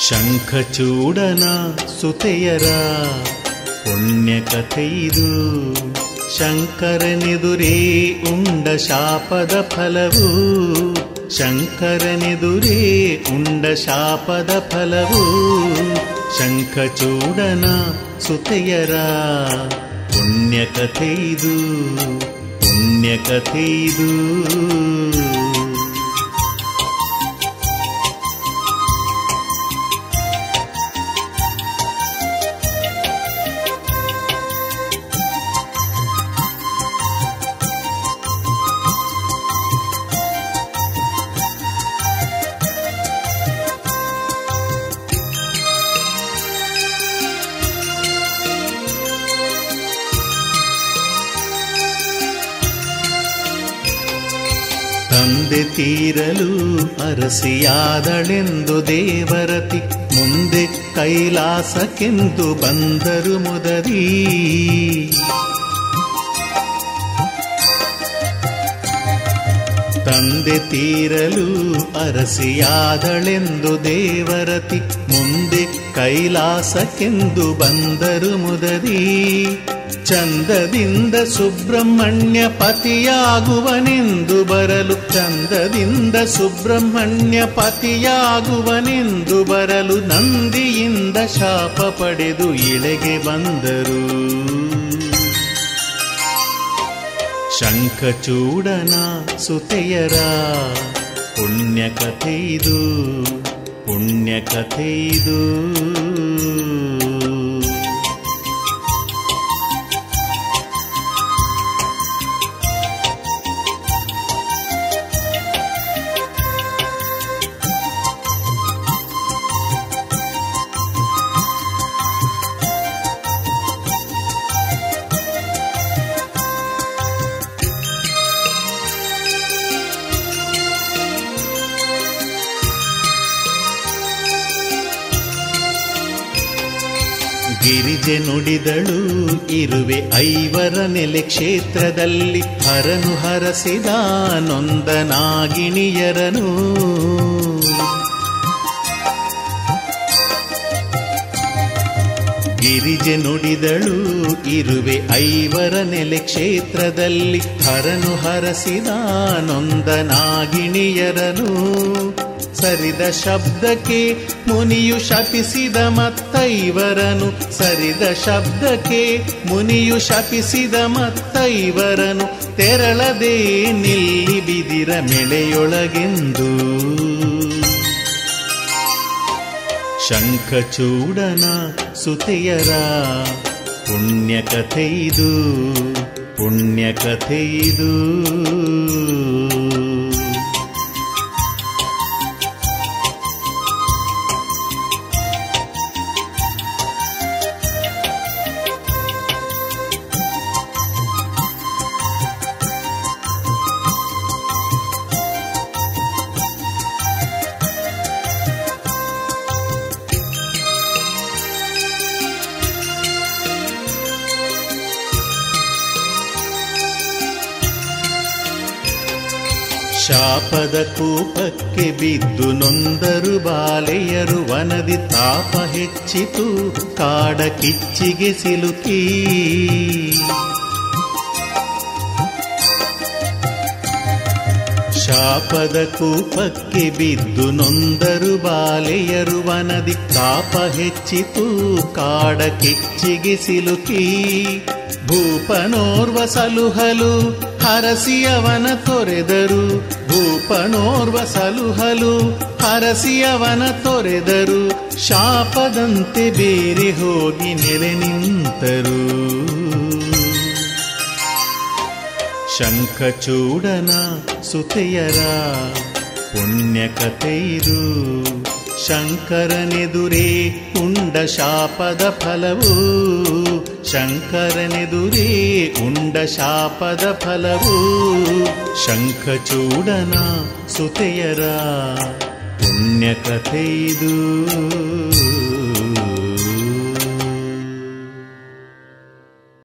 ಶಂಖಚೂಡನ ಸುತೆಯರ ಪುಣ್ಯಕಥೆಯಿದು ಶಂಕರನೆದುರೇ ಉಂಡ ಶಾಪದ ಫಲವು ಶಂಕರನೆದುರೇ ಉಂಡ ಶಾಪದ ಫಲವು ಶಂಖಚೂಡನ ಸುತೆಯರ ಪುಣ್ಯಕಥೆಯಿದು ಪುಣ್ಯಕಥೆಯಿದು ತಂದೆ ತೀರಲು ಅರಸಿಯಾದಳೆಂದು ದೇವರತಿ ಮುಂದೆ ಕೈಲಾಸಕ್ಕೆಂದು ಬಂದರು ಮುದರಿ ತಂದೆ ತೀರಲು ಅರಸಿಯಾದಳೆಂದು ದೇವರತಿ ಮುಂದೆ ಕೈಲಾಸಕ್ಕೆಂದು ಬಂದರು ಮುದರಿ ಚಂದದಿಂದ ಸುಬ್ರಹ್ಮಣ್ಯ ಪತಿಯಾಗುವನೆಂದು ಬರಲು ಚಂದದಿಂದ ಸುಬ್ರಹ್ಮಣ್ಯ ಪತಿಯಾಗುವನೆಂದು ಬರಲು ನಂದಿಯಿಂದ ಶಾಪ ಪಡೆದು ಇಳೆಗೆ ಬಂದರು ಶಂಖಚೂಡನ ಸುತೆಯರ ಪುಣ್ಯಕಥೆಯಿದು ಪುಣ್ಯಕಥೆಯಿದು ಗಿರಿಜೆ ನುಡಿದಳು ಇರುವೆ ಐವರ ನೆಲೆ ಕ್ಷೇತ್ರದಲ್ಲಿ ಹರನು ಹರಸಿದ ನೊಂದ ನಾಗಿಣಿಯರನು ಗಿರಿಜೆ ನುಡಿದಳು ಇರುವೆ ಐವರ ನೆಲೆ ಕ್ಷೇತ್ರದಲ್ಲಿ ಹರನು ಹರಸಿದ ನೊಂದ ನಾಗಿಣಿಯರನು ಸರಿದ ಶಬ್ದಕ್ಕೆ ಮುನಿಯು ಶಪಿಸಿದ ಮತ್ತೈವರನು ಸರಿದ ಶಬ್ದಕ್ಕೆ ಮುನಿಯು ಶಪಿಸಿದ ಮತ್ತೈವರನು ತೆರಳದೆ ನಿಲ್ಲಿ ಬಿದಿರ ಮೆಳೆಯೊಳಗೆಂದು ಶಂಖಚೂಡನ ಸುತೆಯರ ಪುಣ್ಯಕಥೆಯಿದು ಪುಣ್ಯಕಥೆಯಿದು ಶಾಪದ ಕೂಪಕ್ಕೆ ಬಿದ್ದು ನೊಂದರು ಬಾಲೆಯರು ವನದಿ ತಾಪ ಹೆಚ್ಚಿತು ಕಾಡ ಕಿಚ್ಚಿಗೆ ಸಿಲುಕಿ ಶಾಪದ ಕೂಪಕ್ಕೆ ಬಿದ್ದು ನೊಂದರು ಬಾಲೆಯರು ವನದಿ ತಾಪ ಹೆಚ್ಚಿತು ಕಾಡ ಕಿಚ್ಚಿಗೆ ಸಿಲುಕಿ ಭೂಪನೋರ್ವ ಸಲುಹಲು ಹರಸಿಯವನ ತೊರೆದರು ಭೂಪನೋರ್ವ ಸಲುಹಲು ಹರಸಿಯವನ ತೊರೆದರು ಶಾಪದಂತೆ ಬೇರೆ ಹೋಗಿ ನೆಲೆ ನಿಂತರು ಶಂಖಚೂಡನ ಸುತೆಯರ ಪುಣ್ಯಕಥೆಯಿದು ಶಂಕರನೆದುರೇ ಉಂಡ ಶಾಪದ ಫಲವು ಶಂಕರನೆದುರೇ ಉಂಡ ಶಾಪದ ಫಲವು ಶಂಖಚೂಡನ ಸುತೆಯರ ಪುಣ್ಯಕಥೆಯಿದು